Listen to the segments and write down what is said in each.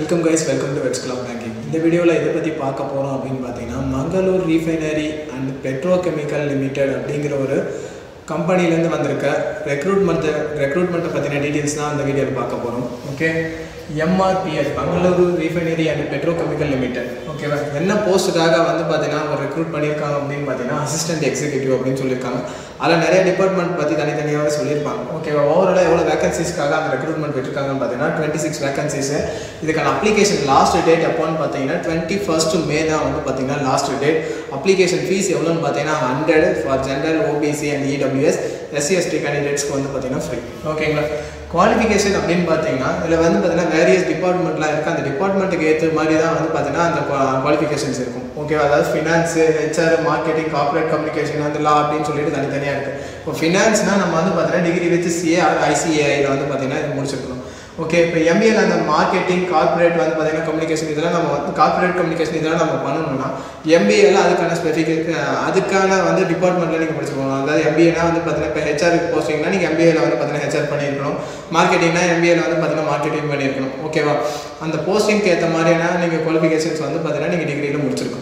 welcome guys welcome to vets club banking இந்த வீடியோவில் எதை பற்றி பார்க்க போகிறோம் அப்படின்னு பார்த்தீங்கன்னா Mangalore refinery and petrochemical limited அப்படிங்கிற ஒரு கம்பெனிலேருந்து வந்திருக்க ரெக்ரூட்மெண்ட்டு ரெக்ரூட்மெண்ட்டை பற்றின டீட்டெயில்ஸ் தான் அந்த வீடியோவில் பார்க்க போகிறோம் okay MRPL Mangaluru refinery and petrochemical limited ஓகேவா என்ன போஸ்ட்டுக்காக வந்து பார்த்தீங்கன்னா ஒரு ரெக்ரூட் பண்ணியிருக்காங்க அப்படின்னு பார்த்தீங்கன்னா அசிஸ்டன்ட் எக்ஸிக்யூட்டிவ் அப்படின்னு சொல்லியிருக்காங்க அதில் நிறைய டிபார்ட்மெண்ட் பற்றி தனித்தனியாகவே சொல்லியிருப்பாங்க ஓகேவா ஓவராலாக எவ்வளோ வேகன்சிஸ்க்காக அந்த ரெக்ரூட்மெண்ட் விட்டுருக்காங்கன்னு பார்த்தீங்கன்னா டுவெண்ட்டி சிக்ஸ் வேகன்சிஸு இதுக்கான அப்ளிகேஷன் லாஸ்ட் டேட் எப்போன்னு பார்த்தீங்கன்னா டுவெண்ட்டி ஃபர்ஸ்ட் மே தான் வந்து பார்த்தீங்கன்னா லாஸ்ட் டேட் அப்ளிகேஷன் ஃபீஸ் எவ்வளோன்னு பார்த்தீங்கன்னா hundred for general OBC and EWS SC ST கேண்டிடேட்ஸ்க்கு வந்து பார்த்தீங்கன்னா ஃப்ரீ ஓகேங்களா குவாலிஃபிகேஷன் அப்படின்னு பார்த்தீங்கன்னா இதில் வந்து பார்த்தீங்கன்னா வேரியஸ் டிபார்ட்மெண்ட்லாம் இருக்குது அந்த டிபார்ட்மெண்ட்டுக்கு ஏற்ற மாதிரி தான் வந்து பார்த்தீங்கன்னா அந்த குவாலிஃபிகேஷன்ஸ் இருக்கும் ஓகேவா அதாவது finance HR marketing corporate communication அந்த லா அப்படின்னு சொல்லிட்டு தனித்தனியாக இருக்குது இப்போ ஃபினான்ஸ்னால் நம்ம வந்து பார்த்தீங்கன்னா டிகிரி வச்சு சிஏ ஐசிஏஐயில் வந்து பார்த்தீங்கன்னா இது முடிச்சிருக்கணும் ஓகே இப்போ எம்பிஏல அந்த மார்க்கெட்டிங் கார்ப்பரேட் வந்து பார்த்தீங்கன்னா கம்யூனிகேஷன் இதெல்லாம் நம்ம வந்து கார்ப்பரேட் கம்யூனிகேஷன் இதெல்லாம் நம்ம பண்ணணும்னா எம்பிஏல அதுக்கான ஸ்பெசிஃபிக் அதுக்கான வந்து டிபார்ட்மெண்ட்டில் நீங்கள் படிச்சுக்கணும் அதாவது எம்பிஏனா வந்து பார்த்தீங்கன்னா இப்போ ஹெச்ஆர் போஸ்டிங்னா நீங்கள் எம்பிஏல வந்து பார்த்தீங்கன்னா ஹெச்ஆர் பண்ணியிருக்கணும் மார்க்கெட்டிங்னா எம்பிஏல வந்து பார்த்தீங்கன்னா மார்க்கெட்டிங் பண்ணியிருக்கணும் ஓகேவா அந்த போஸ்டிங்க்கு ஏற்ற மாதிரியான நீங்கள் குவாலிஃபிகேஷன்ஸ் வந்து பார்த்தீங்கன்னா நீங்கள் டிகிரியில் முடிச்சிருக்கணும்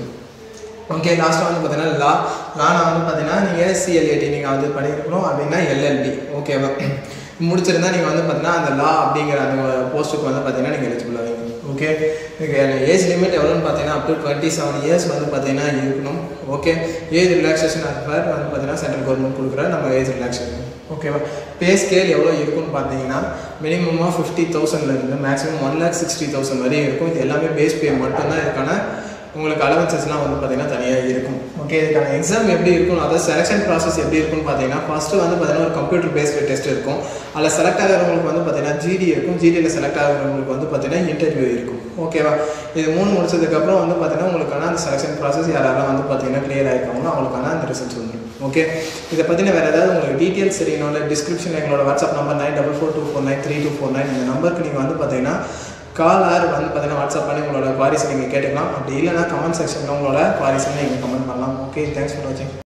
ஓகே லாஸ்ட்டாக வந்து பார்த்தீங்கன்னா லா லானா வந்து பார்த்தீங்கன்னா நீங்கள் சிஎல்ஏடி நீங்கள் வந்து பண்ணியிருக்கணும் அப்படின்னா எல்எல்பி ஓகேவா முடிச்சிருந்தா நீங்கள் வந்து பார்த்தீங்கன்னா அந்த லா அப்படிங்கிற அந்த போஸ்ட்டுக்கு வந்து பார்த்தீங்கன்னா நீங்கள் எலிஜிபிள் ஆவீங்க ஓகே இதுக்கு ஏஜ் லிமிட் எவ்வளோன்னு பார்த்தீங்கன்னா up to twenty seven years வந்து பார்த்தீங்கன்னா இருக்கணும் ஓகே ஏஜ் ரிலாக்ஸேஷன் அஃபர் வந்து பார்த்தீங்கன்னா சென்ட்ரல் கவர்மெண்ட் கொடுக்குற நம்ம ஏஜ் ரிலாக்ஸேஷன் ஓகேவா பே ஸ்கேல் எவ்வளோ இருக்குன்னு பார்த்தீங்கன்னா மினிமமாக ஃபிஃப்டி தௌசண்ட்லேருந்து maximum one lakh sixty thousand வரையும் இருக்கும் இது எல்லாமே பேஸ் பே மட்டும்தான் இதுக்கான உங்களுக்கு அலவன்சஸ்லாம் வந்து பார்த்தீங்கன்னா தனியாக இருக்கும் ஓகே இதுக்கான எக்ஸாம் எப்படி இருக்கும் அதாவது செலெக்ஷன் ப்ராசஸ் எப்படி இருக்கும்னு பார்த்தீங்கன்னா ஃபஸ்ட்டு வந்து பார்த்தீங்கன்னா ஒரு கம்ப்யூட்டர் பேஸ்டு டெஸ்ட் இருக்கும் அதில் செலக்ட் ஆகிறவங்களுக்கு வந்து பார்த்தீங்கன்னா ஜிடி இருக்கும் ஜிடியில் செலக்ட் ஆகிறவங்களுக்கு வந்து பார்த்தீங்கன்னா இன்டர்வியூ இருக்கும் ஓகேவா இது மூணு முடிச்சதுக்கப்புறம் வந்து பார்த்தீங்கன்னா உங்களுக்கான அந்த செலெக்ஷன் ப்ராசஸ் யாரெல்லாம் வந்து பார்த்தீங்கன்னா கிளியர் ஆகிருக்காங்களோ அவங்களுக்கான அந்த ரிசல்ட்ஸ் வந்துடும் ஓகே இதை பற்றின வேறு ஏதாவது உங்களுக்கு டீட்டெயில்ஸ் தெரியணும் இல்லை டிஸ்கிரிப்ஷன் எங்களோட WhatsApp number nine double four two four nine three two four nine இந்த நம்பருக்கு நீங்கள் வந்து பார்த்தீங்கன்னா கால் ஆர் வந்து பார்த்தீங்கன்னா வாட்ஸ்அப் பண்ணி உங்களோட குவாரிஸ் நீங்கள் கேட்டுக்கலாம் அப்படி இல்லைனா கமெண்ட் செக்ஷனில் உங்களோட குவாரிஸ் நீங்கள் கமெண்ட் பண்ணலாம் ஓகே தேங்க்ஸ் ஃபார் வாட்சிங்